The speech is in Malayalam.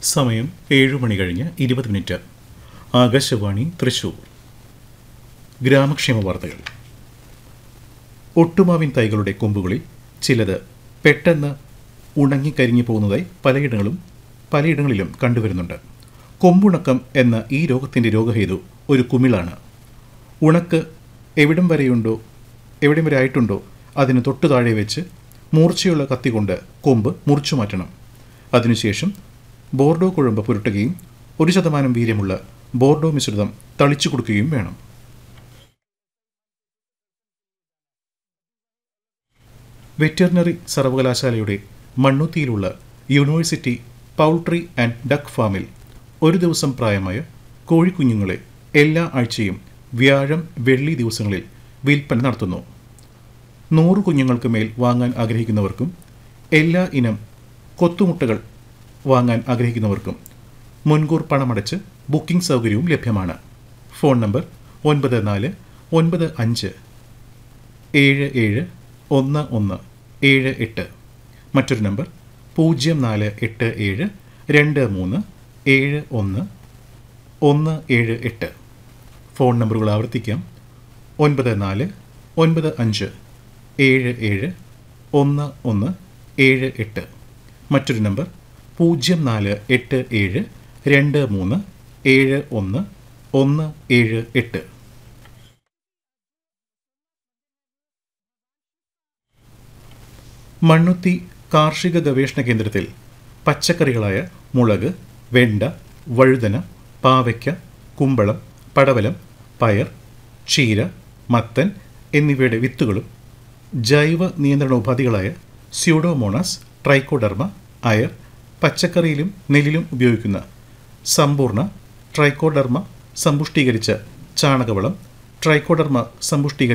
സമയം ഏഴു മണി കഴിഞ്ഞ് ഇരുപത് മിനിറ്റ് ആകാശവാണി തൃശൂർ ഗ്രാമക്ഷേമ വാർത്തകൾ ഒട്ടുമാവിൻ തൈകളുടെ കൊമ്പുകളിൽ ചിലത് പെട്ടെന്ന് ഉണങ്ങിക്കരിഞ്ഞു പോകുന്നതായി പലയിടങ്ങളും പലയിടങ്ങളിലും കണ്ടുവരുന്നുണ്ട് കൊമ്പുണക്കം എന്ന ഈ രോഗത്തിൻ്റെ രോഗഹേതു ഒരു കുമിളാണ് ഉണക്ക് എവിടം വരെയുണ്ടോ എവിടം വരെ ആയിട്ടുണ്ടോ അതിന് തൊട്ടു താഴെ വെച്ച് മൂർച്ചയുള്ള കത്തി കൊണ്ട് കൊമ്പ് മുറിച്ചു മാറ്റണം അതിനുശേഷം ബോർഡോ കുഴമ്പ് പുരട്ടുകയും ഒരു ശതമാനം വീര്യമുള്ള ബോർഡോ മിശ്രിതം തളിച്ചു കൊടുക്കുകയും വേണം വെറ്ററിനറി സർവകലാശാലയുടെ മണ്ണുത്തിയിലുള്ള യൂണിവേഴ്സിറ്റി പൗൾട്രി ആൻഡ് ഡക്ക് ഫാമിൽ ഒരു ദിവസം പ്രായമായ കോഴിക്കുഞ്ഞുങ്ങളെ എല്ലാ ആഴ്ചയും വ്യാഴം വെള്ളി ദിവസങ്ങളിൽ വിൽപ്പന നടത്തുന്നു നൂറ് കുഞ്ഞുങ്ങൾക്ക് മേൽ വാങ്ങാൻ ആഗ്രഹിക്കുന്നവർക്കും എല്ലാ ഇനം കൊത്തുമുട്ടകൾ വാങ്ങാൻ ആഗ്രഹിക്കുന്നവർക്കും മുൻകൂർ പണമടച്ച് ബുക്കിംഗ് സൗകര്യവും ലഭ്യമാണ് ഫോൺ നമ്പർ ഒൻപത് നാല് ഒൻപത് അഞ്ച് ഏഴ് ഏഴ് ഒന്ന് ഒന്ന് ഏഴ് എട്ട് മറ്റൊരു നമ്പർ പൂജ്യം നാല് എട്ട് ഏഴ് രണ്ട് മൂന്ന് ഏഴ് ഒന്ന് ഒന്ന് ഏഴ് എട്ട് ഫോൺ നമ്പറുകൾ ആവർത്തിക്കാം ഒൻപത് നാല് ഒൻപത് അഞ്ച് ഏഴ് ഏഴ് ഒന്ന് ഒന്ന് ഏഴ് എട്ട് മറ്റൊരു നമ്പർ പൂജ്യം നാല് എട്ട് ഏഴ് രണ്ട് മൂന്ന് ഏഴ് ഒന്ന് ഒന്ന് ഏഴ് എട്ട് മണ്ണുത്തി കാർഷിക ഗവേഷണ കേന്ദ്രത്തിൽ പച്ചക്കറികളായ മുളക് വെണ്ട വഴുതന പാവയ്ക്ക കുമ്പളം പടവലം പയർ ചീര മത്തൻ എന്നിവയുടെ വിത്തുകളും ജൈവ നിയന്ത്രണ ഉപാധികളായ സ്യൂഡോമോണാസ് ട്രൈക്കോഡർമ അയർ പച്ചക്കറിയിലും നെല്ലിലും ഉപയോഗിക്കുന്ന സമ്പൂർണ്ണ ട്രൈക്കോഡർമ സമ്പുഷ്ടീകരിച്ച ചാണകവളം ട്രൈക്കോഡർമ സമ്പുഷ്ടീകരിച്ച